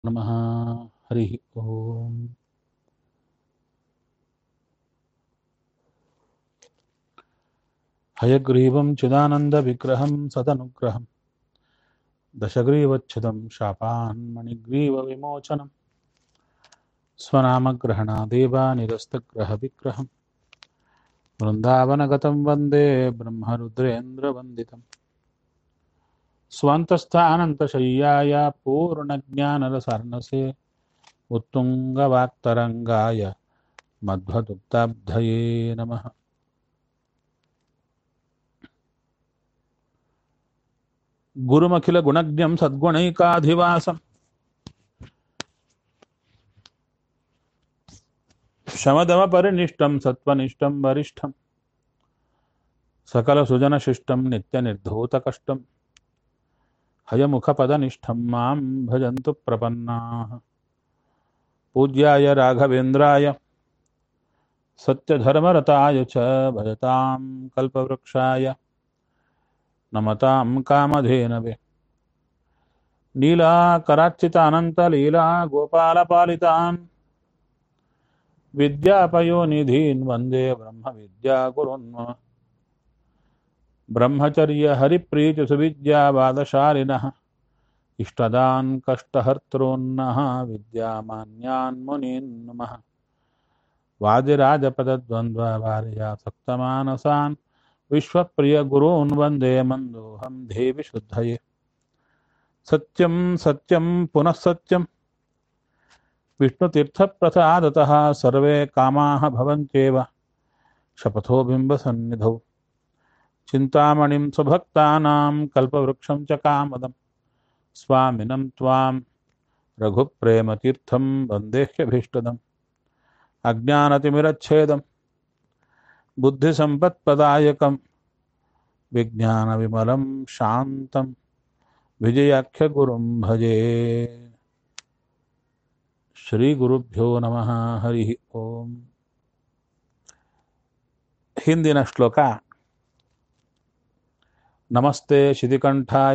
नमः हरिः ओम् हयग्रीवं चिदानन्दविग्रहं सदनुग्रहं दशग्रीवच्छिदं शापान्मणिग्रीवविमोचनं स्वनामग्रहणादेवानिरस्तग्रहविग्रहं वृन्दावनगतं वन्दे ब्रह्मरुद्रेन्द्रवन्दितम् स्वान्तस्थानन्तशय्याय पूर्णज्ञानरसार्णसे उत्तुङ्गवाक्तरङ्गाय मध्वदुग्धाब्धये नमः गुरुमखिलगुणज्ञं सद्गुणैकाधिवासं शमदमपरिनिष्टं सत्त्वनिष्ठं वरिष्ठं सकलसुजनशिष्टं नित्यनिर्धूतकष्टं हयमुखपदनिष्ठं मां भजन्तु प्रपन्नाः पूज्याय राघवेन्द्राय सत्यधर्मरताय च भजतां कल्पवृक्षाय नमतां कामधेनवे नीलाकरार्चितानन्तलीला गोपालपालितान् विद्यापयोनिधीन् वन्दे ब्रह्मविद्यागुरुन् मम ब्रह्मचर्यहरिप्रीतिसुविद्यावादशालिनः इष्टदान् कष्टहर्तॄन्नः विद्यामान्यान् मुनीन् नमः वादिराजपदद्वन्द्ववार्यासक्तमानसान् विश्वप्रियगुरून् वन्दे मन्दोऽहं देवि शुद्धये सत्यं सत्यं पुनः सत्यं विष्णुतीर्थप्रसादतः सर्वे कामाः भवन्त्येव शपथो बिम्बसन्निधौ चिन्तामणिं स्वभक्तानां कल्पवृक्षं च कामदं स्वामिनं त्वां रघुप्रेमतीर्थं वन्देह्यभीष्टदम् अज्ञानतिमिरच्छेदं बुद्धिसम्पत्प्रदायकं विज्ञानविमलं शान्तं विजयाख्यगुरुं भजे ಶ್ರೀಗುರುಭ್ಯೋ ನಮಃ ಹರಿ ಓಂ ಹಿಂದಿನ ಶ್ಲೋಕ ನಮಸ್ತೆ ಶಿತಿಕಂಠಾಯ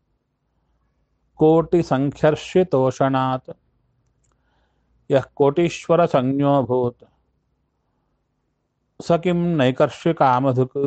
ಕೋಟಿ ಸಂಖ್ಯರ್ಷಿತೋಷಣಾತ್ ಯಃ ಕೋಟೀಶ್ವರ ಸಂಜ್ಞೋಭೂತ್ ಸ ಕಿಂ ನೈಕರ್ಷಿಕಾಮಧುಕ್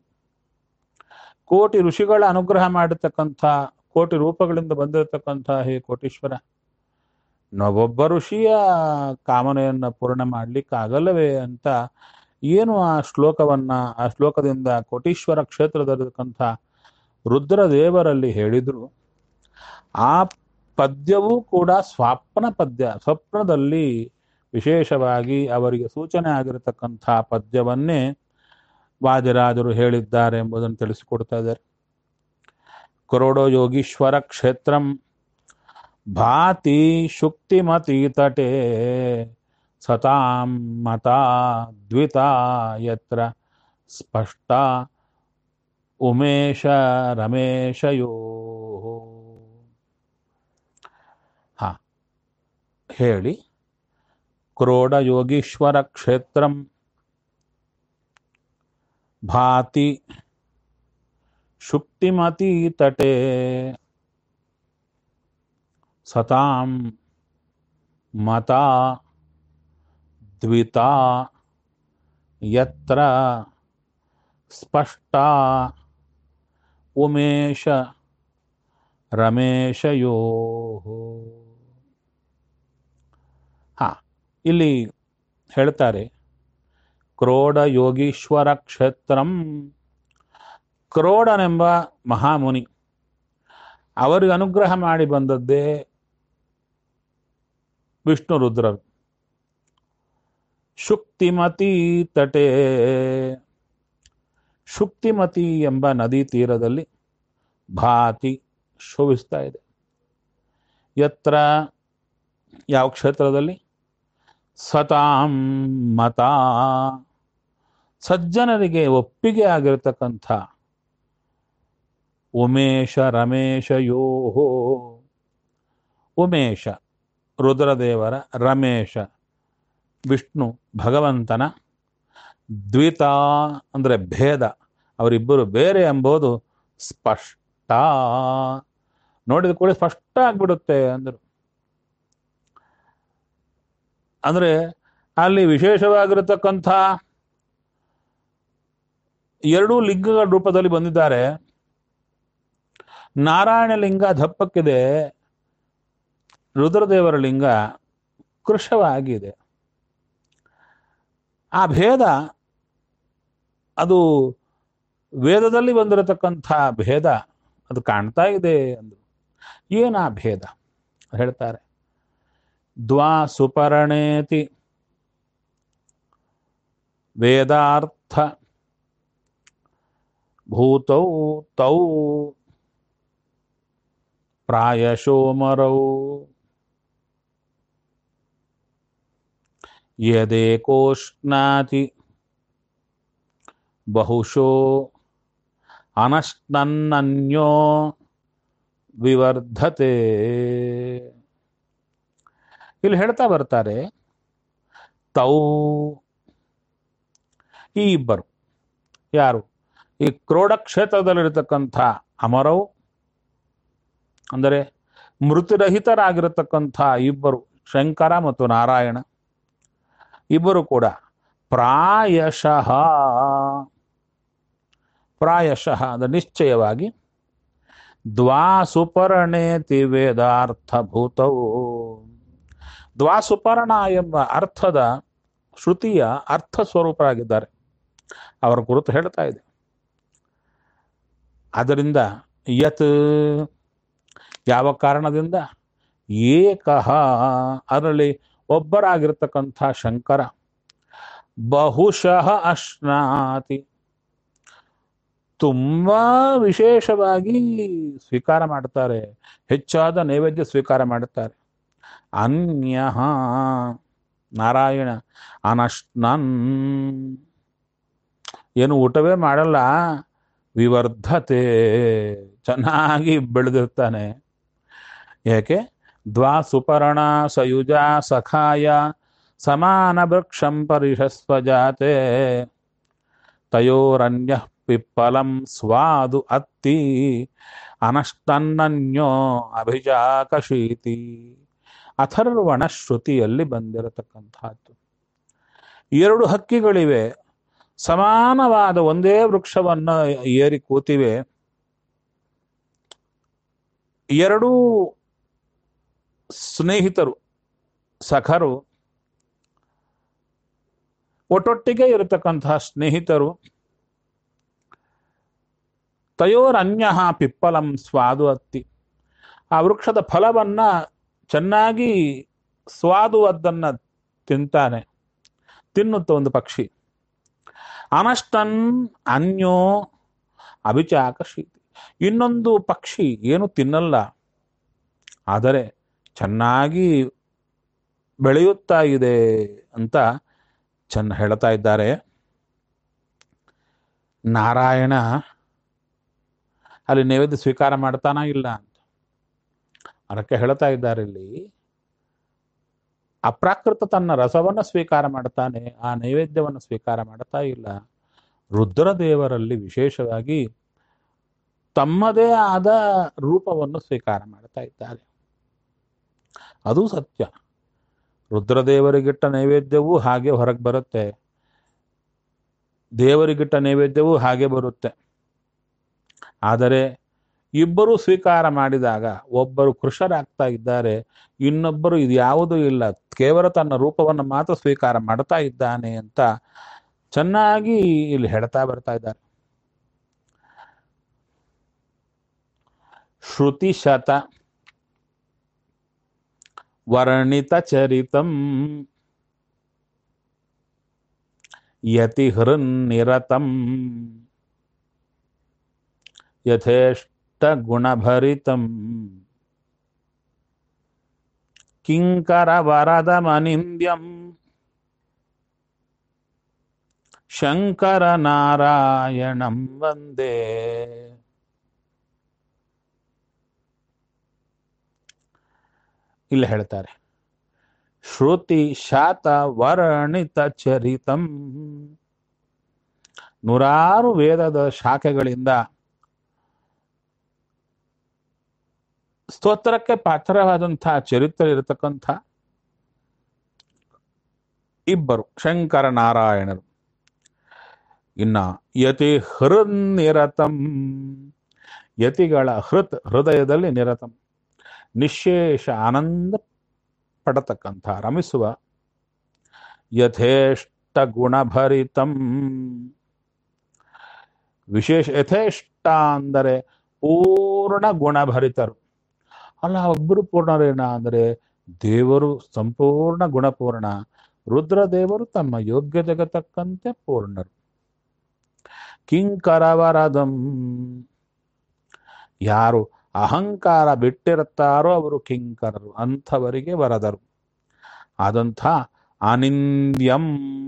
ಕೋಟಿ ಋಷಿಗಳ ಅನುಗ್ರಹ ಮಾಡಿರ್ತಕ್ಕಂಥ ಕೋಟಿ ರೂಪಗಳಿಂದ ಬಂದಿರತಕ್ಕಂಥ ಹೇ ಕೋಟೀಶ್ವರ ನಾವೊಬ್ಬ ಋಷಿಯ ಕಾಮನೆಯನ್ನು ಪೂರ್ಣ ಮಾಡಲಿಕ್ಕಾಗಲ್ಲವೇ ಅಂತ ಏನು ಆ ಶ್ಲೋಕವನ್ನ ಆ ಶ್ಲೋಕದಿಂದ ಕೋಟೀಶ್ವರ ಕ್ಷೇತ್ರದಲ್ಲಿರ್ತಕ್ಕಂಥ ರುದ್ರದೇವರಲ್ಲಿ ಹೇಳಿದ್ರು ಆ ಪದ್ಯವೂ ಕೂಡ ಸ್ವಾಪ್ನ ಪದ್ಯ ಸ್ವಪ್ನದಲ್ಲಿ ವಿಶೇಷವಾಗಿ ಅವರಿಗೆ ಸೂಚನೆ ಆಗಿರತಕ್ಕಂಥ ಪದ್ಯವನ್ನೇ ವಾದಿರಾಜರು ಹೇಳಿದ್ದಾರೆ ಎಂಬುದನ್ನು ತಿಳಿಸಿಕೊಡ್ತಾ ಇದ್ದಾರೆ ಕರೋಡೋ ಯೋಗೀಶ್ವರ ಕ್ಷೇತ್ರಂ ಭಾತಿ ಶುಕ್ತಿಮತಿ ತಟೆ ಸತಾಂ ಮತಾ ದ್ವಿತಾ ಯತ್ರ ಸ್ಪಷ್ಟ ಉಮೇಶ ರಮೇಶಯೋ ಹಾ ಹೇಳಿ ಕ್ರೋಡ ಯೋಗೀಶ್ವರ ಕ್ಷೇತ್ರಂ ಭಾತಿ ಶುಕ್ತಿಮತಿ ತಟೆ ಸತಾಂ ಮತಾ ದ್ವಿತಾ ಯತ್ರ ಸ್ಪಷ್ಟ ಉಮೇಶ ರಮೇಶಯೋ ಹಾ ಇಲ್ಲಿ ಹೇಳ್ತಾರೆ ಕ್ರೋಡ ಯೋಗೀಶ್ವರ ಕ್ಷೇತ್ರಂ ಕ್ರೋಡನೆಂಬ ಮಹಾಮುನಿ ಅವರಿಗೆ ಅನುಗ್ರಹ ಮಾಡಿ ಬಂದದ್ದೇ ವಿಷ್ಣು ರುದ್ರರು ಶುಕ್ತಿಮತಿ ತಟೆ ಶುಕ್ತಿಮತಿ ಎಂಬ ನದಿ ತೀರದಲ್ಲಿ ಭಾತಿ ಶೋಭಿಸ್ತಾ ಇದೆ ಯತ್ರ ಯಾವ ಕ್ಷೇತ್ರದಲ್ಲಿ ಸತಾಂ ಮತ ಸಜ್ಜನರಿಗೆ ಒಪ್ಪಿಗೆ ಆಗಿರತಕ್ಕಂಥ ಉಮೇಶ ರಮೇಶಯೋ ಉಮೇಶ ರುದ್ರದೇವರ ರಮೇಶ ವಿಷ್ಣು ಭಗವಂತನ ದ್ವಿತ ಅಂದರೆ ಭೇದ ಅವರಿಬ್ಬರು ಬೇರೆ ಎಂಬುದು ಸ್ಪಷ್ಟ ನೋಡಿದ ಕೂಡ ಸ್ಪಷ್ಟ ಆಗ್ಬಿಡುತ್ತೆ ಅಂದರು ಅಂದ್ರೆ ಅಲ್ಲಿ ವಿಶೇಷವಾಗಿರತಕ್ಕಂಥ ಎರಡೂ ಲಿಂಗಗಳ ರೂಪದಲ್ಲಿ ಬಂದಿದ್ದಾರೆ ನಾರಾಯಣ ಲಿಂಗ ದಪ್ಪಕ್ಕಿದೆ ರುದ್ರದೇವರ ಲಿಂಗ ಕೃಶವಾಗಿದೆ ಆ ಭೇದ ಅದು ವೇದದಲ್ಲಿ ಬಂದಿರತಕ್ಕಂಥ ಭೇದ ಅದು ಕಾಣ್ತಾ ಇದೆ ಅಂದ್ರು ಏನಾ ಭೇದ ಹೇಳ್ತಾರೆ ದ್ವಾ ಸುಪರ್ಣೇತಿ ವೇದಾರ್ಥ ಭೂತೌ ತೌ ಪ್ರಾಯಶೋಮರೌ ಯದೇಕೋಷ್ಣಾತಿ ಬಹುಶೋ ಅನಶ್ನನ್ನನ್ಯೋ ವಿವರ್ಧತೆ ಇಲ್ಲಿ ಹೇಳ್ತಾ ಬರ್ತಾರೆ ತೌ ಈ ಇಬ್ಬರು ಯಾರು ಈ ಕ್ರೋಡ ಕ್ಷೇತ್ರದಲ್ಲಿರತಕ್ಕಂಥ ಅಮರವು ಅಂದರೆ ಮೃತರಹಿತರಾಗಿರತಕ್ಕಂಥ ಇಬ್ಬರು ಶಂಕರ ಮತ್ತು ನಾರಾಯಣ ಇಬ್ಬರು ಕೂಡ ಪ್ರಾಯಶಃ ಪ್ರಾಯಶಃ ಅಂದರೆ ನಿಶ್ಚಯವಾಗಿ ದ್ವಾಸುಪರ್ಣೇತಿ ವೇದಾರ್ಥಭೂತವು ದ್ವಾಸುಪರ್ಣ ಎಂಬ ಅರ್ಥದ ಶ್ರುತಿಯ ಅರ್ಥ ಸ್ವರೂಪರಾಗಿದ್ದಾರೆ ಅವರ ಕುರಿತು ಹೇಳ್ತಾ ಇದೆ ಅದರಿಂದ ಯತ್ ಯಾವ ಕಾರಣದಿಂದ ಏಕಃ ಅದರಲ್ಲಿ ಒಬ್ಬರಾಗಿರ್ತಕ್ಕಂಥ ಶಂಕರ ಬಹುಶಃ ಅಶ್ನಾತಿ ತುಂಬಾ ವಿಶೇಷವಾಗಿ ಸ್ವೀಕಾರ ಮಾಡ್ತಾರೆ ಹೆಚ್ಚಾದ ನೈವೇದ್ಯ ಸ್ವೀಕಾರ ಮಾಡುತ್ತಾರೆ ಅನ್ಯ ನಾರಾಯಣ ಅನಶ್ನನ್ ಏನು ಊಟವೇ ಮಾಡಲ್ಲ ವಿವರ್ಧತೆ ಚೆನ್ನಾಗಿ ಬೆಳೆದಿರ್ತಾನೆ ಏಕೆ ದ್ವಾ ಸುಪರ್ಣ ಸಯುಜ ಸಖಾಯ ಸಮಾನ ವೃಕ್ಷಂ ಪರಿಷಸ್ವ ಜಾತೆ ತಯೋರನ್ಯ ಪಿಪ್ಪಲಂ ಸ್ವಾದು ಅತ್ತಿ ಅನಷ್ಟನ್ನನ್ಯೋ ಅಭಿಜಾಕಶೀತಿ ಅಥರ್ವಣ ಶ್ರುತಿಯಲ್ಲಿ ಬಂದಿರತಕ್ಕಂಥದ್ದು ಎರಡು ಹಕ್ಕಿಗಳಿವೆ ಸಮಾನವಾದ ಒಂದೇ ವೃಕ್ಷವನ್ನ ಏರಿ ಕೂತಿವೆ ಎರಡೂ ಸ್ನೇಹಿತರು ಸಖರು ಒಟ್ಟೊಟ್ಟಿಗೆ ಇರತಕ್ಕಂತಹ ಸ್ನೇಹಿತರು ತಯೋರನ್ಯ ಪಿಪ್ಪಲಂ ಸ್ವಾದು ಅತ್ತಿ ಆ ವೃಕ್ಷದ ಫಲವನ್ನ ಚೆನ್ನಾಗಿ ಸ್ವಾದು ಅದನ್ನ ತಿಂತಾನೆ ತಿನ್ನುತ್ತ ಒಂದು ಪಕ್ಷಿ ಅನಷ್ಟನ್ ಅನ್ಯೋ ಅಭಿಚಾಕಶೀತಿ ಇನ್ನೊಂದು ಪಕ್ಷಿ ಏನು ತಿನ್ನಲ್ಲ ಆದರೆ ಚೆನ್ನಾಗಿ ಬೆಳೆಯುತ್ತಾ ಇದೆ ಅಂತ ಚೆನ್ನ ಹೇಳ್ತಾ ಇದ್ದಾರೆ ನಾರಾಯಣ ಅಲ್ಲಿ ನೈವೇದ್ಯ ಸ್ವೀಕಾರ ಮಾಡ್ತಾನ ಇಲ್ಲ ಅಂತ ಅದಕ್ಕೆ ಹೇಳ್ತಾ ಇದ್ದಾರೆ ಇಲ್ಲಿ ಅಪ್ರಾಕೃತ ತನ್ನ ರಸವನ್ನ ಸ್ವೀಕಾರ ಮಾಡ್ತಾನೆ ಆ ನೈವೇದ್ಯವನ್ನು ಸ್ವೀಕಾರ ಮಾಡ್ತಾ ಇಲ್ಲ ರುದ್ರದೇವರಲ್ಲಿ ವಿಶೇಷವಾಗಿ ತಮ್ಮದೇ ಆದ ರೂಪವನ್ನು ಸ್ವೀಕಾರ ಮಾಡ್ತಾ ಇದ್ದಾರೆ ಅದು ಸತ್ಯ ರುದ್ರದೇವರಿಗಿಟ್ಟ ನೈವೇದ್ಯವೂ ಹಾಗೆ ಹೊರಗೆ ಬರುತ್ತೆ ದೇವರಿಗಿಟ್ಟ ನೈವೇದ್ಯವೂ ಹಾಗೆ ಬರುತ್ತೆ ಆದರೆ ಇಬ್ಬರು ಸ್ವೀಕಾರ ಮಾಡಿದಾಗ ಒಬ್ಬರು ಕೃಷರಾಗ್ತಾ ಇದ್ದಾರೆ ಇನ್ನೊಬ್ಬರು ಇದು ಯಾವುದೂ ಇಲ್ಲ ಕೇವಲ ತನ್ನ ರೂಪವನ್ನು ಮಾತ್ರ ಸ್ವೀಕಾರ ಮಾಡ್ತಾ ಇದ್ದಾನೆ ಅಂತ ಚೆನ್ನಾಗಿ ಇಲ್ಲಿ ಹೇಳ್ತಾ ಬರ್ತಾ ಇದ್ದಾರೆ ಶ್ರುತಿಶತ ವರ್ಣಿತ ಚರಿತಂ ಯತಿ ಹೃನ್ನಿರತಂ ಯಥೇಷ್ಟ ಗುಣಭರಿತಂ ಕಿಂಕರ ವರದಮನಿಂದ್ಯಂ ಶಂಕರ ನಾರಾಯಣಂ ವಂದೇ ಇಲ್ಲಿ ಹೇಳ್ತಾರೆ ಶ್ರುತಿ ಶಾತ ವರ್ಣಿತ ಚರಿತಂ ನೂರಾರು ವೇದದ ಶಾಖೆಗಳಿಂದ ಸ್ತೋತ್ರಕ್ಕೆ ಪಾತ್ರವಾದಂತಹ ಚರಿತ್ರೆ ಇರತಕ್ಕಂಥ ಇಬ್ಬರು ಶಂಕರ ನಾರಾಯಣರು ಇನ್ನ ಯತಿ ಹೃನ್ನಿರತಂ ಯತಿಗಳ ಹೃತ್ ಹೃದಯದಲ್ಲಿ ನಿರತಂ ನಿಶೇಷ ಆನಂದ ಪಡತಕ್ಕಂಥ ರಮಿಸುವ ಯಥೇಷ್ಟ ಗುಣಭರಿತಂ ವಿಶೇಷ ಯಥೇಷ್ಟ ಅಂದರೆ ಪೂರ್ಣ ಗುಣಭರಿತರು ಅಲ್ಲ ಒಬ್ಬರು ಪೂರ್ಣರೇನ ಅಂದರೆ ದೇವರು ಸಂಪೂರ್ಣ ಗುಣಪೂರ್ಣ ರುದ್ರದೇವರು ತಮ್ಮ ಯೋಗ್ಯತೆಗೆ ತಕ್ಕಂತೆ ಪೂರ್ಣರು ಕಿಂಕರವರದಂ ಯಾರು ಅಹಂಕಾರ ಬಿಟ್ಟಿರುತ್ತಾರೋ ಅವರು ಕಿಂಕರರು ಅಂಥವರಿಗೆ ವರದರು ಆದಂಥ ಅನಿಂದ್ಯಂ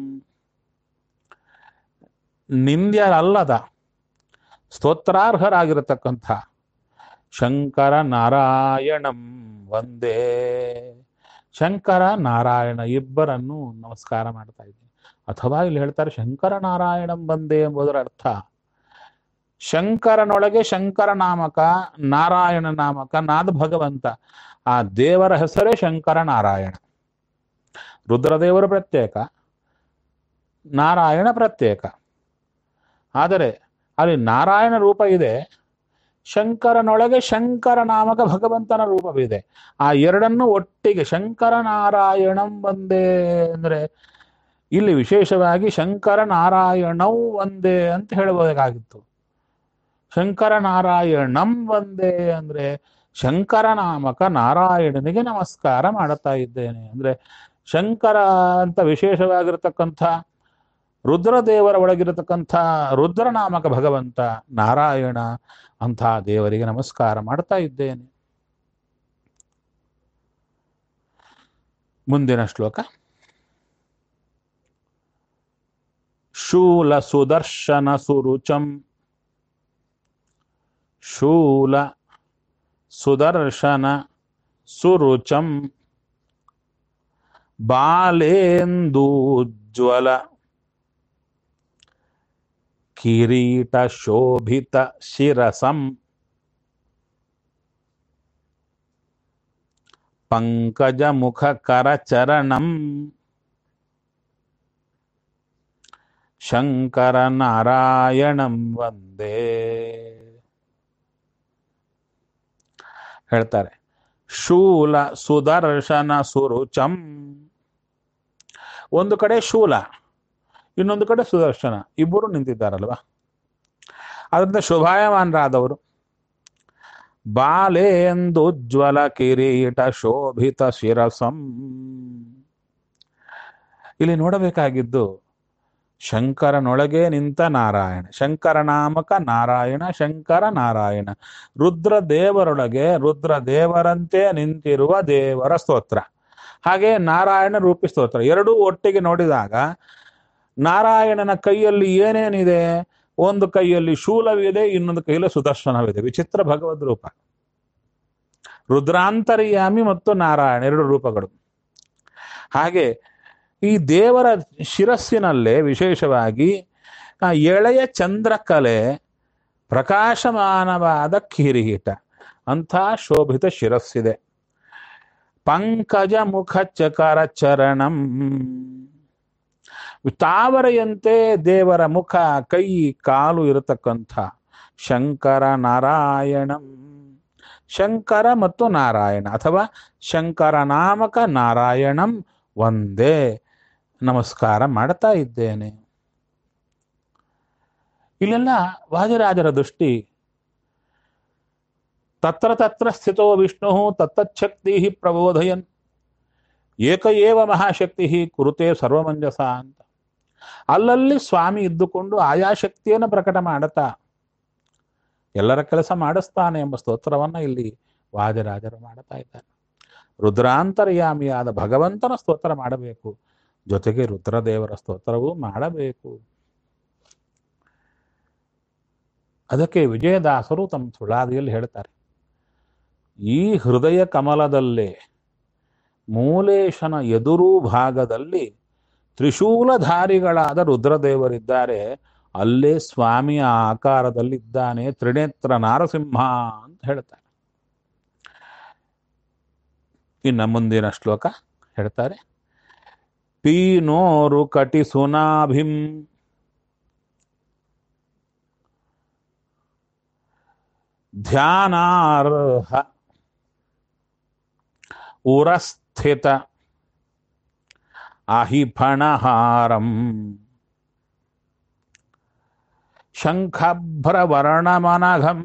ನಿಂದ್ಯರಲ್ಲದ ಸ್ತೋತ್ರಾರ್ಹರಾಗಿರತಕ್ಕಂಥ ಶಂಕರ ನಾರಾಯಣಂ ಒಂದೇ ಶಂಕರ ನಾರಾಯಣ ಇಬ್ಬರನ್ನು ನಮಸ್ಕಾರ ಮಾಡ್ತಾ ಇದ್ದೀನಿ ಅಥವಾ ಇಲ್ಲಿ ಹೇಳ್ತಾರೆ ಶಂಕರ ನಾರಾಯಣಂ ಬಂದೇ ಎಂಬುದರ ಅರ್ಥ ಶಂಕರನೊಳಗೆ ಶಂಕರ ನಾಮಕ ನಾರಾಯಣ ನಾಮಕ ನಾದ ಭಗವಂತ ಆ ದೇವರ ಹೆಸರೇ ಶಂಕರ ನಾರಾಯಣ ರುದ್ರದೇವರು ಪ್ರತ್ಯೇಕ ನಾರಾಯಣ ಪ್ರತ್ಯೇಕ ಆದರೆ ಅಲ್ಲಿ ನಾರಾಯಣ ರೂಪ ಇದೆ ಶಂಕರನೊಳಗೆ ಶಂಕರ ನಾಮಕ ಭಗವಂತನ ರೂಪವಿದೆ ಆ ಎರಡನ್ನು ಒಟ್ಟಿಗೆ ಶಂಕರ ನಾರಾಯಣಂ ಒಂದೇ ಅಂದ್ರೆ ಇಲ್ಲಿ ವಿಶೇಷವಾಗಿ ಶಂಕರ ನಾರಾಯಣವು ಒಂದೇ ಅಂತ ಹೇಳಬೇಕಾಗಿತ್ತು ಶಂಕರ ನಾರಾಯಣಂ ಒಂದೇ ಅಂದ್ರೆ ಶಂಕರ ನಾಮಕ ನಾರಾಯಣನಿಗೆ ನಮಸ್ಕಾರ ಮಾಡುತ್ತಾ ಇದ್ದೇನೆ ಅಂದ್ರೆ ಶಂಕರ ಅಂತ ವಿಶೇಷವಾಗಿರತಕ್ಕಂಥ ರುದ್ರದೇವರ ಒಳಗಿರತಕ್ಕಂಥ ರುದ್ರನಾಮಕ ಭಗವಂತ ನಾರಾಯಣ ಅಂಥ ದೇವರಿಗೆ ನಮಸ್ಕಾರ ಮಾಡ್ತಾ ಇದ್ದೇನೆ ಮುಂದಿನ ಶ್ಲೋಕ ಶೂಲ ಸುದರ್ಶನ ಸುರುಚಂ ಶೂಲ ಸುದರ್ಶನ ಸುರುಚಂ ಬಾಲೇಂದೂಜ್ವಲ ಕಿರೀಟ ಶೋಭಿತ ಶಿರಸಂ ಪಂಕಜ ಮುಖ ಕರಚರಣಂ ಶಂಕರ ನಾರಾಯಣಂ ವಂದೇ ಹೇಳ್ತಾರೆ ಶೂಲ ಸುದರ್ಶನ ಸುರುಚಂ ಒಂದು ಕಡೆ ಶೂಲ ಇನ್ನೊಂದು ಕಡೆ ಸುದರ್ಶನ ಇಬ್ಬರು ನಿಂತಿದ್ದಾರಲ್ವಾ ಅದರಿಂದ ಶುಭಾಯಮಾನರಾದವರು ಬಾಲೇಂದುಜ್ವಲ ಕಿರೀಟ ಶೋಭಿತ ಶಿರಸಂ ಇಲ್ಲಿ ನೋಡಬೇಕಾಗಿದ್ದು ಶಂಕರನೊಳಗೆ ನಿಂತ ನಾರಾಯಣ ಶಂಕರ ನಾಮಕ ನಾರಾಯಣ ಶಂಕರ ನಾರಾಯಣ ರುದ್ರ ದೇವರೊಳಗೆ ರುದ್ರ ದೇವರಂತೆ ನಿಂತಿರುವ ದೇವರ ಸ್ತೋತ್ರ ಹಾಗೆ ನಾರಾಯಣ ರೂಪಿ ಸ್ತೋತ್ರ ಎರಡೂ ಒಟ್ಟಿಗೆ ನೋಡಿದಾಗ ನಾರಾಯಣನ ಕೈಯಲ್ಲಿ ಏನೇನಿದೆ ಒಂದು ಕೈಯಲ್ಲಿ ಶೂಲವಿದೆ ಇನ್ನೊಂದು ಕೈಯಲ್ಲಿ ಸುದರ್ಶನವಿದೆ ವಿಚಿತ್ರ ಭಗವದ್ ರೂಪ ರುದ್ರಾಂತರ್ಯಾಮಿ ಮತ್ತು ನಾರಾಯಣ ಎರಡು ರೂಪಗಳು ಹಾಗೆ ಈ ದೇವರ ಶಿರಸ್ಸಿನಲ್ಲೇ ವಿಶೇಷವಾಗಿ ಆ ಎಳೆಯ ಚಂದ್ರಕಲೆ ಪ್ರಕಾಶಮಾನವಾದ ಕಿರೀಟ ಅಂಥ ಶೋಭಿತ ಶಿರಸ್ಸಿದೆ ಪಂಕಜ ಮುಖ ಚಕರ ಚರಣಂ ತಾವರೆಯಂತೆ ದೇವರ ಮುಖ ಕೈ ಕಾಲು ಇರತಕ್ಕಂಥ ಶಂಕರ ನಾರಾಯಣಂ ಶಂಕರ ಮತ್ತು ನಾರಾಯಣ ಅಥವಾ ಶಂಕರ ನಾಮಕ ನಾರಾಯಣಂ ಒಂದೇ ನಮಸ್ಕಾರ ಮಾಡ್ತಾ ಇದ್ದೇನೆ ಇಲ್ಲೆಲ್ಲ ವಾದಿರಾಜರ ದೃಷ್ಟಿ ತತ್ರ ತತ್ರ ಸ್ಥಿತೋ ವಿಷ್ಣು ತತ್ತಚ್ಛಕ್ತಿ ಪ್ರಬೋಧಯನ್ ಏಕ ಏವ ಮಹಾಶಕ್ತಿ ಕುರುತೆ ಸರ್ವಮಂಜಸ ಅಂತ ಅಲ್ಲಲ್ಲಿ ಸ್ವಾಮಿ ಇದ್ದುಕೊಂಡು ಆಯಾ ಶಕ್ತಿಯನ್ನು ಪ್ರಕಟ ಮಾಡುತ್ತಾ ಎಲ್ಲರ ಕೆಲಸ ಮಾಡಿಸ್ತಾನೆ ಎಂಬ ಸ್ತೋತ್ರವನ್ನ ಇಲ್ಲಿ ವಾದಿರಾಜರು ಮಾಡುತ್ತಾ ಇದ್ದಾರೆ ರುದ್ರಾಂತರ್ಯಾಮಿಯಾದ ಭಗವಂತನ ಸ್ತೋತ್ರ ಮಾಡಬೇಕು ಜೊತೆಗೆ ರುದ್ರದೇವರ ಸ್ತೋತ್ರವೂ ಮಾಡಬೇಕು ಅದಕ್ಕೆ ವಿಜಯದಾಸರು ತಮ್ಮ ಸುಳಾದಿಯಲ್ಲಿ ಹೇಳ್ತಾರೆ ಈ ಹೃದಯ ಕಮಲದಲ್ಲೇ ಮೂಲೇಶನ ಎದುರು ಭಾಗದಲ್ಲಿ ತ್ರಿಶೂಲಧಾರಿಗಳಾದ ರುದ್ರದೇವರಿದ್ದಾರೆ ಅಲ್ಲೇ ಸ್ವಾಮಿಯ ಆಕಾರದಲ್ಲಿದ್ದಾನೆ ತ್ರಿನೇತ್ರ ನಾರಸಿಂಹ ಅಂತ ಹೇಳ್ತಾರೆ ಇನ್ನು ಮುಂದಿನ ಶ್ಲೋಕ ಹೇಳ್ತಾರೆ ಪೀನೋರು ಕಟಿ ಸುನಾಭಿಂ ಧ್ಯಾನಾರ್ಹ ಉರಸ್ಥಿತ ಅಹಿಫಣಹಾರಂ ಶಂಖಭ್ರವರ್ಣಮನಘಂ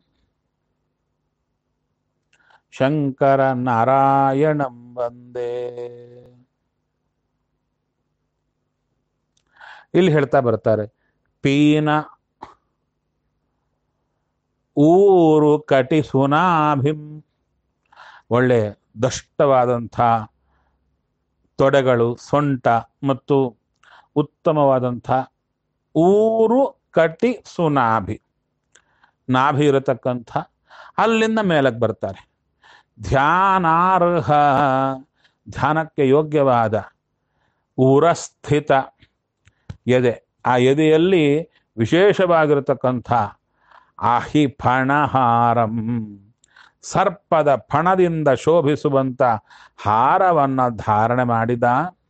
ಶಂಕರ ನಾರಾಯಣಂ ವಂದೇ ಇಲ್ಲಿ ಹೇಳ್ತಾ ಬರ್ತಾರೆ ಪೀನ ಊರು ಕಟಿ ಸುನಾಭಿಂ ಒಳ್ಳೆ ದಷ್ಟವಾದಂಥ ತೊಡೆಗಳು ಸೊಂಟ ಮತ್ತು ಉತ್ತಮವಾದಂಥ ಊರು ಕಟಿ ಸುನಾಭಿ ನಾಭಿ ಇರತಕ್ಕಂಥ ಅಲ್ಲಿಂದ ಮೇಲಕ್ಕೆ ಬರ್ತಾರೆ ಧ್ಯಾನಾರ್ಹ ಧ್ಯಾನಕ್ಕೆ ಯೋಗ್ಯವಾದ ಉರಸ್ಥಿತ ಎದೆ ಆ ಎದೆಯಲ್ಲಿ ವಿಶೇಷವಾಗಿರತಕ್ಕಂಥ ಆಹಿ ಫಣಹಾರಂ ಸರ್ಪದ ಫಣದಿಂದ ಶೋಭಿಸುವಂತ ಹಾರವನ್ನ ಧಾರಣೆ ಮಾಡಿದ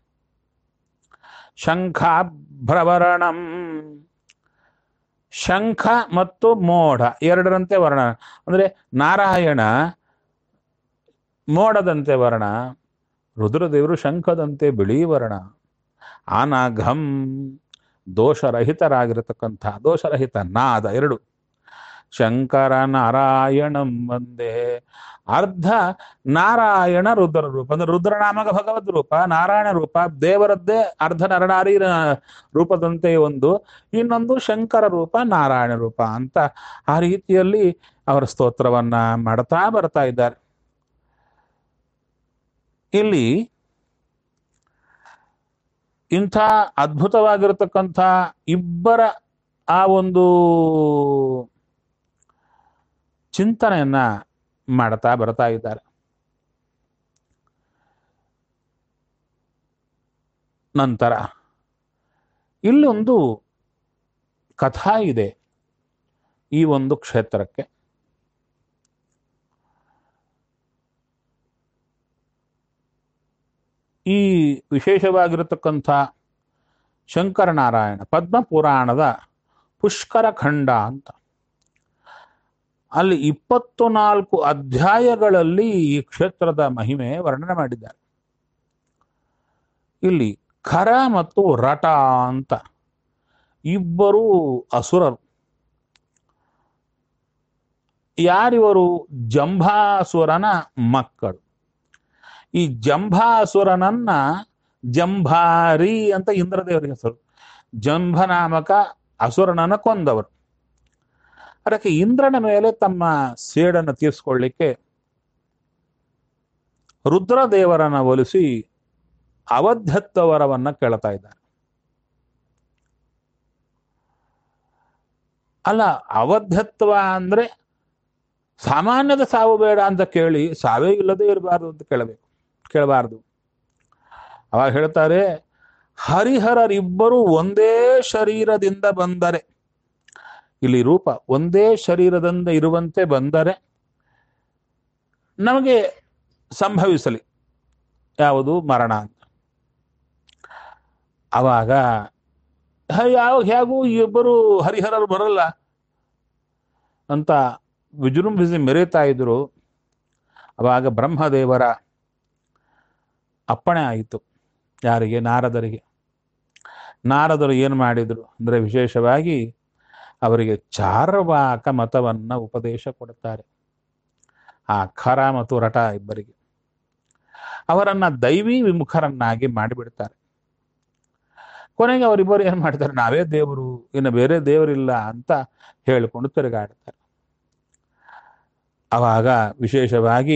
ಶಂಖಾಭ್ರವರಣಂ ಶಂಖ ಮತ್ತು ಮೋಢ ಎರಡರಂತೆ ವರ್ಣ ಅಂದ್ರೆ ನಾರಾಯಣ ಮೋಡದಂತೆ ವರ್ಣ ರುದ್ರದೇವರು ಶಂಖದಂತೆ ಬಿಳಿ ವರ್ಣ ಆನಘಂ ದೋಷರಹಿತರಾಗಿರತಕ್ಕಂಥ ದೋಷರಹಿತ ನಾದ ಎರಡು ಶಂಕರ ನಾರಾಯಣಂ ಒಂದೇ ಅರ್ಧ ನಾರಾಯಣ ರುದ್ರ ರೂಪ ಅಂದ್ರೆ ರುದ್ರನಾಮಕ ಭಗವದ್ ರೂಪ ನಾರಾಯಣ ರೂಪ ದೇವರದ್ದೇ ಅರ್ಧ ನರನಾರಿ ರೂಪದಂತೆ ಒಂದು ಇನ್ನೊಂದು ಶಂಕರ ರೂಪ ನಾರಾಯಣ ರೂಪ ಅಂತ ಆ ರೀತಿಯಲ್ಲಿ ಅವರ ಸ್ತೋತ್ರವನ್ನ ಮಾಡ್ತಾ ಬರ್ತಾ ಇದ್ದಾರೆ ಇಲ್ಲಿ ಇಂಥ ಅದ್ಭುತವಾಗಿರತಕ್ಕಂಥ ಇಬ್ಬರ ಆ ಒಂದು ಚಿಂತನೆಯನ್ನ ಮಾಡ್ತಾ ಬರ್ತಾ ಇದ್ದಾರೆ ನಂತರ ಇಲ್ಲೊಂದು ಕಥಾ ಇದೆ ಈ ಒಂದು ಕ್ಷೇತ್ರಕ್ಕೆ ಈ ವಿಶೇಷವಾಗಿರತಕ್ಕಂಥ ಶಂಕರನಾರಾಯಣ ಪದ್ಮ ಪುರಾಣದ ಪುಷ್ಕರ ಖಂಡ ಅಂತ ಅಲ್ಲಿ ಇಪ್ಪತ್ತು ನಾಲ್ಕು ಅಧ್ಯಾಯಗಳಲ್ಲಿ ಈ ಕ್ಷೇತ್ರದ ಮಹಿಮೆ ವರ್ಣನೆ ಮಾಡಿದ್ದಾರೆ ಇಲ್ಲಿ ಖರ ಮತ್ತು ರಟ ಅಂತ ಇಬ್ಬರು ಅಸುರರು ಯಾರಿವರು ಜಂಭಾಸುರನ ಮಕ್ಕಳು ಈ ಜಂಭಾಸುರನನ್ನ ಜಂಭಾರಿ ಅಂತ ಇಂದ್ರದೇವರಿಗೆ ಹೆಸರು ಜಂಭ ನಾಮಕ ಅಸುರನನ್ನ ಕೊಂದವರು ಅದಕ್ಕೆ ಇಂದ್ರನ ಮೇಲೆ ತಮ್ಮ ಸೇಡನ್ನು ತೀರಿಸ್ಕೊಳ್ಳಿಕ್ಕೆ ರುದ್ರದೇವರನ್ನ ಒಲಿಸಿ ಅವಧ್ಯತ್ವ ವರವನ್ನ ಕೇಳ್ತಾ ಇದ್ದಾರೆ ಅಲ್ಲ ಅವಧ್ಯತ್ವ ಅಂದ್ರೆ ಸಾಮಾನ್ಯದ ಸಾವು ಬೇಡ ಅಂತ ಕೇಳಿ ಸಾವೇ ಇಲ್ಲದೆ ಇರಬಾರ್ದು ಅಂತ ಕೇಳಬೇಕು ಕೇಳಬಾರ್ದು ಅವಾಗ ಹೇಳ್ತಾರೆ ಹರಿಹರರಿಬ್ಬರು ಒಂದೇ ಶರೀರದಿಂದ ಬಂದರೆ ಇಲ್ಲಿ ರೂಪ ಒಂದೇ ಶರೀರದಿಂದ ಇರುವಂತೆ ಬಂದರೆ ನಮಗೆ ಸಂಭವಿಸಲಿ ಯಾವುದು ಮರಣ ಅಂತ ಅವಾಗ ಯಾವ ಹೇಗೂ ಇಬ್ಬರು ಹರಿಹರರು ಬರಲ್ಲ ಅಂತ ವಿಜೃಂಭಿಸಿ ಮೆರೀತಾ ಇದ್ರು ಅವಾಗ ಬ್ರಹ್ಮದೇವರ ಅಪ್ಪಣೆ ಆಯಿತು ಯಾರಿಗೆ ನಾರದರಿಗೆ ನಾರದರು ಏನು ಮಾಡಿದರು ಅಂದರೆ ವಿಶೇಷವಾಗಿ ಅವರಿಗೆ ಚಾರ್ವಾಕ ಮತವನ್ನ ಉಪದೇಶ ಕೊಡುತ್ತಾರೆ ಆ ಖರ ಮತ್ತು ರಟ ಇಬ್ಬರಿಗೆ ಅವರನ್ನ ದೈವಿ ವಿಮುಖರನ್ನಾಗಿ ಮಾಡಿಬಿಡ್ತಾರೆ ಕೊನೆಗೆ ಅವರಿಬ್ಬರು ಏನ್ ಮಾಡ್ತಾರೆ ನಾವೇ ದೇವರು ಇನ್ನು ಬೇರೆ ದೇವರಿಲ್ಲ ಅಂತ ಹೇಳಿಕೊಂಡು ತಿರುಗಾಡ್ತಾರೆ ಅವಾಗ ವಿಶೇಷವಾಗಿ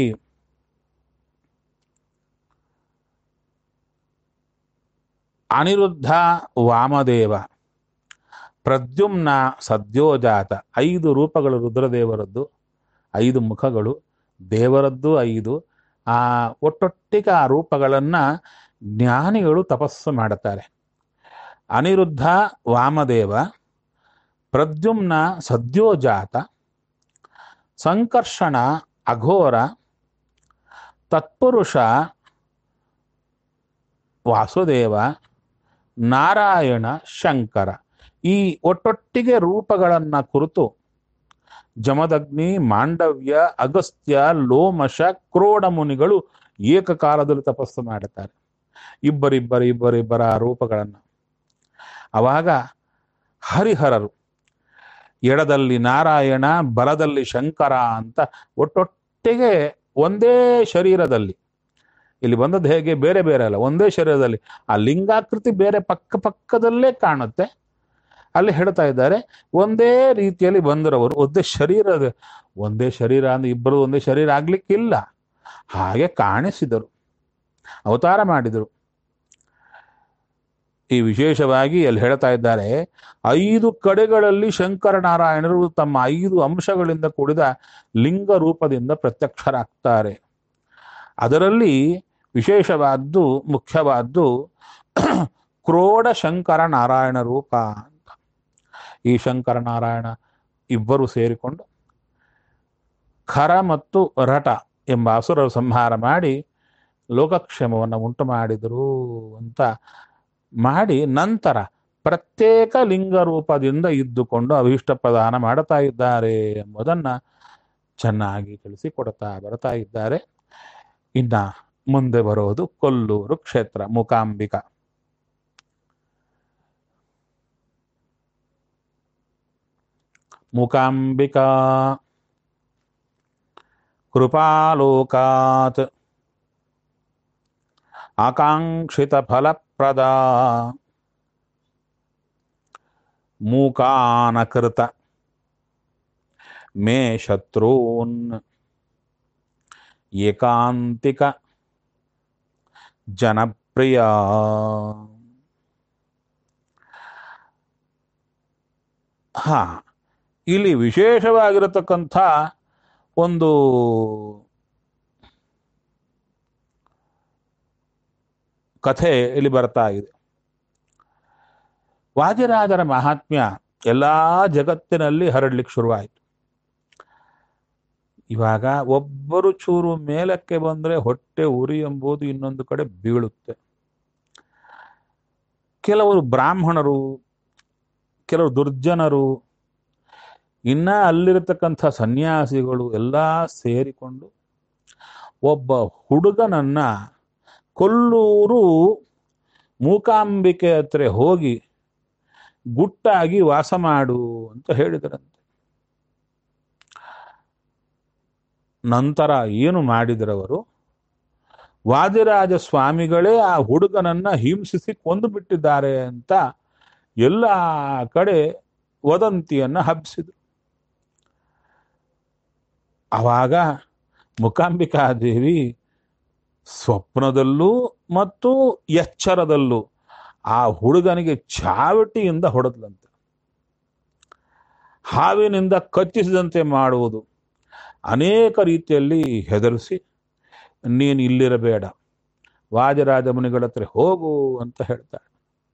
ಅನಿರುದ್ಧ ವಾಮದೇವ ಪ್ರದ್ಯುಮ್ನ ಸದ್ಯೋಜಾತ ಐದು ರೂಪಗಳು ರುದ್ರದೇವರದ್ದು ಐದು ಮುಖಗಳು ದೇವರದ್ದು ಐದು ಆ ಒಟ್ಟೊಟ್ಟಿಗೆ ಆ ರೂಪಗಳನ್ನ ಜ್ಞಾನಿಗಳು ತಪಸ್ಸು ಮಾಡುತ್ತಾರೆ ಅನಿರುದ್ಧ ವಾಮದೇವ ಪ್ರದ್ಯುಮ್ನ ಸದ್ಯೋಜಾತ ಸಂಕರ್ಷಣ ಅಘೋರ ತತ್ಪುರುಷ ವಾಸುದೇವ ನಾರಾಯಣ ಶಂಕರ ಈ ಒಟ್ಟೊಟ್ಟಿಗೆ ರೂಪಗಳನ್ನು ಕುರಿತು ಜಮದಗ್ನಿ ಮಾಂಡವ್ಯ ಅಗಸ್ತ್ಯ ಲೋಮಶ ಕ್ರೋಡ ಮುನಿಗಳು ಏಕಕಾಲದಲ್ಲಿ ತಪಸ್ಸು ಮಾಡುತ್ತಾರೆ ಇಬ್ಬರಿಬ್ಬರ ಇಬ್ಬರಿಬ್ಬರ ರೂಪಗಳನ್ನು ಅವಾಗ ಹರಿಹರರು ಎಡದಲ್ಲಿ ನಾರಾಯಣ ಬಲದಲ್ಲಿ ಶಂಕರ ಅಂತ ಒಟ್ಟೊಟ್ಟಿಗೆ ಒಂದೇ ಶರೀರದಲ್ಲಿ ಇಲ್ಲಿ ಬಂದದ್ದು ಹೇಗೆ ಬೇರೆ ಬೇರೆ ಅಲ್ಲ ಒಂದೇ ಶರೀರದಲ್ಲಿ ಆ ಲಿಂಗಾಕೃತಿ ಬೇರೆ ಪಕ್ಕ ಪಕ್ಕದಲ್ಲೇ ಕಾಣುತ್ತೆ ಅಲ್ಲಿ ಹೇಳ್ತಾ ಇದ್ದಾರೆ ಒಂದೇ ರೀತಿಯಲ್ಲಿ ಬಂದರವರು ಒಂದೇ ಶರೀರ ಒಂದೇ ಶರೀರ ಅಂದ್ರೆ ಇಬ್ಬರು ಒಂದೇ ಶರೀರ ಆಗ್ಲಿಕ್ಕಿಲ್ಲ ಹಾಗೆ ಕಾಣಿಸಿದರು ಅವತಾರ ಮಾಡಿದರು ಈ ವಿಶೇಷವಾಗಿ ಅಲ್ಲಿ ಹೇಳ್ತಾ ಇದ್ದಾರೆ ಐದು ಕಡೆಗಳಲ್ಲಿ ಶಂಕರನಾರಾಯಣರು ತಮ್ಮ ಐದು ಅಂಶಗಳಿಂದ ಕೂಡಿದ ಲಿಂಗ ರೂಪದಿಂದ ಪ್ರತ್ಯಕ್ಷರಾಗ್ತಾರೆ ಅದರಲ್ಲಿ ವಿಶೇಷವಾದ್ದು ಮುಖ್ಯವಾದ್ದು ಕ್ರೋಡ ಶಂಕರ ನಾರಾಯಣ ರೂಪ ಅಂತ ಈ ಶಂಕರ ನಾರಾಯಣ ಇಬ್ಬರು ಸೇರಿಕೊಂಡು ಖರ ಮತ್ತು ರಟ ಎಂಬ ಅಸುರರು ಸಂಹಾರ ಮಾಡಿ ಲೋಕಕ್ಷೇಮವನ್ನು ಉಂಟು ಮಾಡಿದರು ಅಂತ ಮಾಡಿ ನಂತರ ಪ್ರತ್ಯೇಕ ಲಿಂಗ ರೂಪದಿಂದ ಇದ್ದುಕೊಂಡು ಅಭೀಷ್ಟ ಪ್ರದಾನ ಮಾಡುತ್ತಾ ಇದ್ದಾರೆ ಎಂಬುದನ್ನ ಚೆನ್ನಾಗಿ ತಿಳಿಸಿಕೊಡ್ತಾ ಬರ್ತಾ ಇದ್ದಾರೆ ಇನ್ನ ಮುಂದೆ ಬರೋದು ಕೊಲ್ಲೂರು ಕ್ಷೇತ್ರ ಮೂಕಾಂಬಿಕಾ ಮೂಕಾಂಬಿಕಾ ಕೃಪಾಲೋಕಾತ್ ಆಕಾಂಕ್ಷಿತ ಫಲಪ್ರದ ಮೂಕಾನಕೃತ ಮೇ ಶತ್ರೂನ್ ಏಕಾಂತಿಕ ಜನಪ್ರಿಯ ಹಾ ಇಲ್ಲಿ ವಿಶೇಷವಾಗಿರತಕ್ಕಂಥ ಒಂದು ಕಥೆ ಇಲ್ಲಿ ಬರ್ತಾ ಇದೆ ವಾದಿರಾಜರ ಮಹಾತ್ಮ್ಯ ಎಲ್ಲಾ ಜಗತ್ತಿನಲ್ಲಿ ಹರಡ್ಲಿಕ್ಕೆ ಶುರುವಾಯಿತು ಇವಾಗ ಒಬ್ಬರು ಚೂರು ಮೇಲಕ್ಕೆ ಬಂದ್ರೆ ಹೊಟ್ಟೆ ಉರಿ ಎಂಬುದು ಇನ್ನೊಂದು ಕಡೆ ಬೀಳುತ್ತೆ ಕೆಲವರು ಬ್ರಾಹ್ಮಣರು ಕೆಲವರು ದುರ್ಜನರು ಇನ್ನ ಅಲ್ಲಿರತಕ್ಕಂಥ ಸನ್ಯಾಸಿಗಳು ಎಲ್ಲ ಸೇರಿಕೊಂಡು ಒಬ್ಬ ಹುಡುಗನನ್ನ ಕೊಲ್ಲೂರು ಮೂಕಾಂಬಿಕೆ ಹತ್ರ ಹೋಗಿ ಗುಟ್ಟಾಗಿ ವಾಸ ಮಾಡು ಅಂತ ಹೇಳಿದರಂತೆ ನಂತರ ಏನು ಮಾಡಿದರವರು ವಾದಿರಾಜ ಸ್ವಾಮಿಗಳೇ ಆ ಹುಡುಗನನ್ನ ಹಿಂಸಿಸಿ ಕೊಂದು ಬಿಟ್ಟಿದ್ದಾರೆ ಅಂತ ಎಲ್ಲ ಕಡೆ ವದಂತಿಯನ್ನ ಹಬ್ಬಿಸಿದ್ರು ಆವಾಗ ಮುಕಾಂಬಿಕಾದೇವಿ ಸ್ವಪ್ನದಲ್ಲೂ ಮತ್ತು ಎಚ್ಚರದಲ್ಲೂ ಆ ಹುಡುಗನಿಗೆ ಚಾವಟಿಯಿಂದ ಹೊಡೆದ್ಲಂತೆ ಹಾವಿನಿಂದ ಕಚ್ಚಿಸಿದಂತೆ ಮಾಡುವುದು ಅನೇಕ ರೀತಿಯಲ್ಲಿ ಹೆದರಿಸಿ ನೀನು ಇಲ್ಲಿರಬೇಡ ವಾಜರಾಜ ಮುನಿಗಳ ಹತ್ರ ಹೋಗು ಅಂತ ಹೇಳ್ತಾಳೆ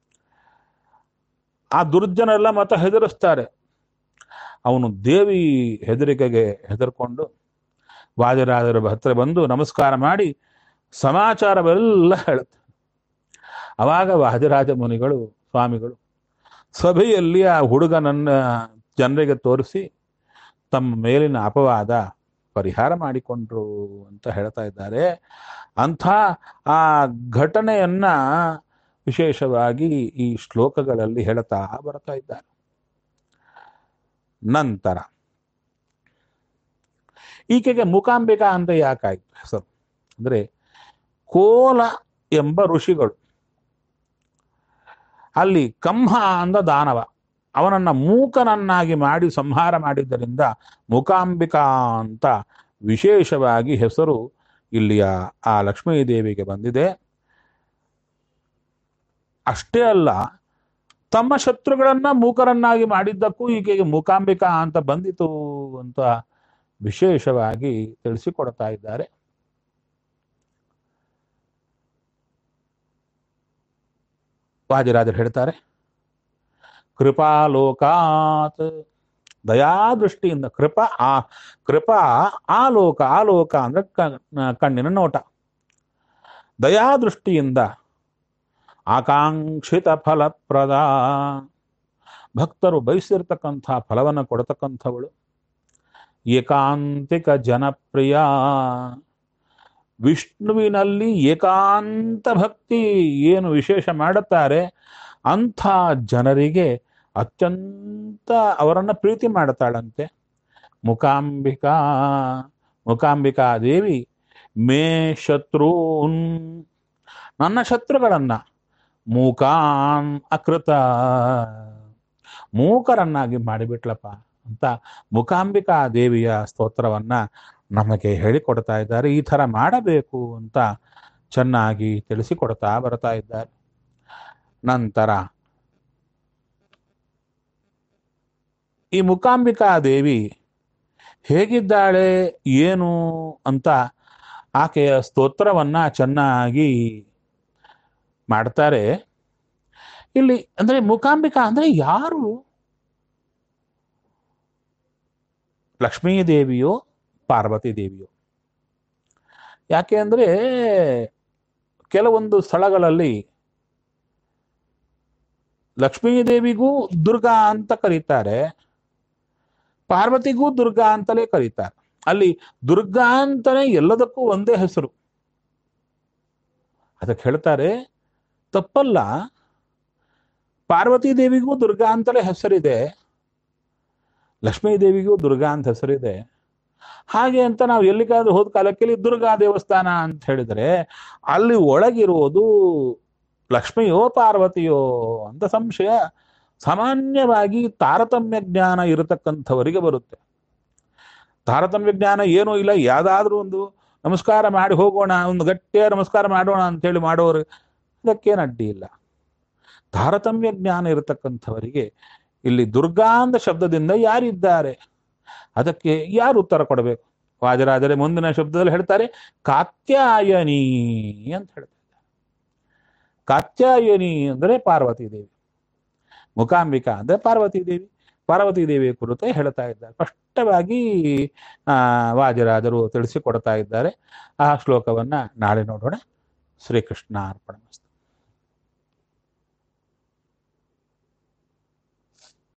ಆ ದುರ್ಜನೆಲ್ಲ ಮತ್ತೆ ಹೆದರಿಸ್ತಾರೆ ಅವನು ದೇವಿ ಹೆದರಿಕೆಗೆ ಹೆದರ್ಕೊಂಡು ವಾಜರಾಜರ ಹತ್ರ ಬಂದು ನಮಸ್ಕಾರ ಮಾಡಿ ಸಮಾಚಾರವೆಲ್ಲ ಹೇಳುತ್ತೆ ಅವಾಗ ವಾಜರಾಜ ಮುನಿಗಳು ಸ್ವಾಮಿಗಳು ಸಭೆಯಲ್ಲಿ ಆ ಹುಡುಗನನ್ನ ಜನರಿಗೆ ತೋರಿಸಿ ತಮ್ಮ ಮೇಲಿನ ಅಪವಾದ ಪರಿಹಾರ ಮಾಡಿಕೊಂಡ್ರು ಅಂತ ಹೇಳ್ತಾ ಇದ್ದಾರೆ ಅಂಥ ಆ ಘಟನೆಯನ್ನ ವಿಶೇಷವಾಗಿ ಈ ಶ್ಲೋಕಗಳಲ್ಲಿ ಹೇಳ್ತಾ ಬರ್ತಾ ಇದ್ದಾರೆ ನಂತರ ಈಕೆಗೆ ಮೂಕಾಂಬಿಕಾ ಅಂತ ಯಾಕಾಯ್ತು ಹೆಸರು ಅಂದ್ರೆ ಕೋಲ ಎಂಬ ಋಷಿಗಳು ಅಲ್ಲಿ ಕಂಹ ಅಂದ ದಾನವ ಅವನನ್ನ ಮೂಕನನ್ನಾಗಿ ಮಾಡಿ ಸಂಹಾರ ಮಾಡಿದ್ದರಿಂದ ಮೂಕಾಂಬಿಕಾ ಅಂತ ವಿಶೇಷವಾಗಿ ಹೆಸರು ಇಲ್ಲಿಯ ಆ ಲಕ್ಷ್ಮೀ ದೇವಿಗೆ ಬಂದಿದೆ ಅಷ್ಟೇ ಅಲ್ಲ ತಮ್ಮ ಶತ್ರುಗಳನ್ನ ಮೂಕರನ್ನಾಗಿ ಮಾಡಿದ್ದಕ್ಕೂ ಈಕೆಗೆ ಮೂಕಾಂಬಿಕಾ ಅಂತ ಬಂದಿತು ಅಂತ ವಿಶೇಷವಾಗಿ ತಿಳಿಸಿಕೊಡ್ತಾ ಇದ್ದಾರೆ ವಾದಿರಾಜರು ಹೇಳ್ತಾರೆ ಕೃಪಾಲೋಕಾತ್ ದಯಾದೃಷ್ಟಿಯಿಂದ ಕೃಪಾ ಆ ಕೃಪಾ ಆಲೋಕ ಆಲೋಕ ಅಂದ್ರೆ ಕಣ್ಣಿನ ನೋಟ ದಯಾದೃಷ್ಟಿಯಿಂದ ಆಕಾಂಕ್ಷಿತ ಫಲಪ್ರದ ಭಕ್ತರು ಬಯಸಿರ್ತಕ್ಕಂಥ ಫಲವನ್ನು ಕೊಡತಕ್ಕಂಥವಳು ಏಕಾಂತಿಕ ಜನಪ್ರಿಯ ವಿಷ್ಣುವಿನಲ್ಲಿ ಏಕಾಂತ ಭಕ್ತಿ ಏನು ವಿಶೇಷ ಮಾಡುತ್ತಾರೆ ಅಂಥ ಜನರಿಗೆ ಅತ್ಯಂತ ಅವರನ್ನು ಪ್ರೀತಿ ಮಾಡುತ್ತಾಳಂತೆ ಮುಖಾಂಬಿಕಾ ಮುಖಾಂಬಿಕಾ ದೇವಿ ಮೇ ಶತ್ರುನ್ ನನ್ನ ಶತ್ರುಗಳನ್ನ ಮೂಕಾನ್ ಅಕೃತ ಮೂಕರನ್ನಾಗಿ ಮಾಡಿಬಿಟ್ಲಪ್ಪ ಅಂತ ಮುಖಾಂಬಿಕಾ ದೇವಿಯ ಸ್ತೋತ್ರವನ್ನ ನಮಗೆ ಹೇಳಿಕೊಡ್ತಾ ಇದ್ದಾರೆ ಈ ಥರ ಮಾಡಬೇಕು ಅಂತ ಚೆನ್ನಾಗಿ ತಿಳಿಸಿಕೊಡ್ತಾ ಬರ್ತಾ ಇದ್ದಾರೆ ನಂತರ ಈ ಮುಖಾಂಬಿಕಾ ದೇವಿ ಹೇಗಿದ್ದಾಳೆ ಏನು ಅಂತ ಆಕೆಯ ಸ್ತೋತ್ರವನ್ನ ಚೆನ್ನಾಗಿ ಮಾಡ್ತಾರೆ ಇಲ್ಲಿ ಅಂದ್ರೆ ಮುಖಾಂಬಿಕಾ ಅಂದ್ರೆ ಯಾರು ಲಕ್ಷ್ಮೀ ದೇವಿಯೋ ಪಾರ್ವತಿ ದೇವಿಯೋ ಯಾಕೆ ಅಂದ್ರೆ ಕೆಲವೊಂದು ಸ್ಥಳಗಳಲ್ಲಿ ಲಕ್ಷ್ಮೀ ದೇವಿಗೂ ದುರ್ಗಾ ಅಂತ ಕರೀತಾರೆ ಪಾರ್ವತಿಗೂ ದುರ್ಗಾ ಅಂತಲೇ ಕರೀತಾರೆ ಅಲ್ಲಿ ದುರ್ಗಾ ಅಂತಾನೆ ಎಲ್ಲದಕ್ಕೂ ಒಂದೇ ಹೆಸರು ಅದಕ್ಕೆ ಹೇಳ್ತಾರೆ ತಪ್ಪಲ್ಲ ಪಾರ್ವತಿ ದೇವಿಗೂ ದುರ್ಗಾ ಅಂತಲೇ ಹೆಸರಿದೆ ಲಕ್ಷ್ಮೀ ದೇವಿಗೂ ದುರ್ಗಾ ಅಂತ ಹೆಸರಿದೆ ಹಾಗೆ ಅಂತ ನಾವು ಎಲ್ಲಿಗಾದ್ರೂ ಹೋದ ಕಾಲಕ್ಕೆ ದುರ್ಗಾ ದೇವಸ್ಥಾನ ಅಂತ ಹೇಳಿದ್ರೆ ಅಲ್ಲಿ ಒಳಗಿರುವುದು ಲಕ್ಷ್ಮಿಯೋ ಪಾರ್ವತಿಯೋ ಅಂತ ಸಂಶಯ ಸಾಮಾನ್ಯವಾಗಿ ತಾರತಮ್ಯ ಜ್ಞಾನ ಇರತಕ್ಕಂಥವರಿಗೆ ಬರುತ್ತೆ ತಾರತಮ್ಯ ಜ್ಞಾನ ಏನೂ ಇಲ್ಲ ಯಾವ್ದಾದ್ರೂ ಒಂದು ನಮಸ್ಕಾರ ಮಾಡಿ ಹೋಗೋಣ ಒಂದು ಗಟ್ಟಿಯ ನಮಸ್ಕಾರ ಮಾಡೋಣ ಅಂತೇಳಿ ಮಾಡೋರು ಇದಕ್ಕೇನು ಅಡ್ಡಿ ಇಲ್ಲ ತಾರತಮ್ಯ ಜ್ಞಾನ ಇರತಕ್ಕಂಥವರಿಗೆ ಇಲ್ಲಿ ದುರ್ಗಾಂತ ಶಬ್ದದಿಂದ ಯಾರಿದ್ದಾರೆ ಅದಕ್ಕೆ ಯಾರು ಉತ್ತರ ಕೊಡಬೇಕು ವಾಜರಾದರೆ ಮುಂದಿನ ಶಬ್ದದಲ್ಲಿ ಹೇಳ್ತಾರೆ ಕಾತ್ಯಾಯನಿ ಅಂತ ಹೇಳ್ತಾರೆ ಕಾತ್ಯಾಯನಿ ಅಂದರೆ ಪಾರ್ವತಿ ದೇವಿ ಮುಖಾಂಬಿಕಾ ಅಂದರೆ ಪಾರ್ವತಿ ದೇವಿ ಪಾರ್ವತಿ ದೇವಿಯ ಕುರಿತು ಹೇಳ್ತಾ ಇದ್ದಾರೆ ಸ್ಪಷ್ಟವಾಗಿ ಆ ವಾಜರಾಜರು ತಿಳಿಸಿಕೊಡ್ತಾ ಇದ್ದಾರೆ ಆ ಶ್ಲೋಕವನ್ನ ನಾಳೆ ನೋಡೋಣ ಶ್ರೀಕೃಷ್ಣ ಅರ್ಪಣ